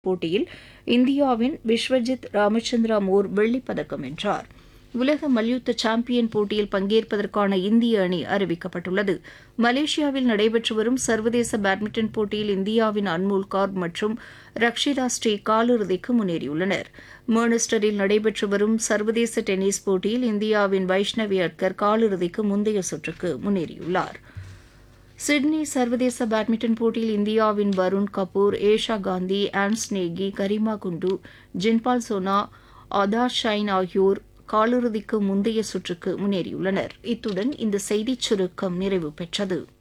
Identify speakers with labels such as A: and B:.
A: போட்டியில் இந்தியாவின் விஸ்வஜித் ராமச்சந்திரா மோர் வெள்ளிப் பதக்கம் வென்றார் உலக மல்யுத்த சாம்பியன் போட்டியில் பங்கேற்பதற்கான இந்திய அணி அறிவிக்கப்பட்டுள்ளது மலேசியாவில் நடைபெற்று வரும் சர்வதேச பேட்மிண்டன் போட்டியில் இந்தியாவின் அன்மோல் கார்ப் மற்றும் ரக்ஷிதா ஸ்ரீ காலிறுதிக்கு முன்னேறியுள்ளனர் மான்செஸ்டரில் நடைபெற்று வரும் சர்வதேச டென்னிஸ் போட்டியில் இந்தியாவின் வைஷ்ணவி அட்கர் காலிறுதிக்கு முந்தைய சுற்றுக்கு முன்னேறியுள்ளார் சிட்னி சர்வதேச பேட்மிண்டன் போட்டியில் இந்தியாவின் வருண் கபூர் ஏஷா காந்தி ஆன்ஸ் நேகி கரிமா குண்டு ஜின்பால் சோனா ஆதார் ஷைன் ஆகியோர் காலிறுதிக்கு முந்தைய சுற்றுக்கு முன்னேறியுள்ளனர் இத்துடன் இந்த செய்திச் சுருக்கம் நிறைவு பெற்றது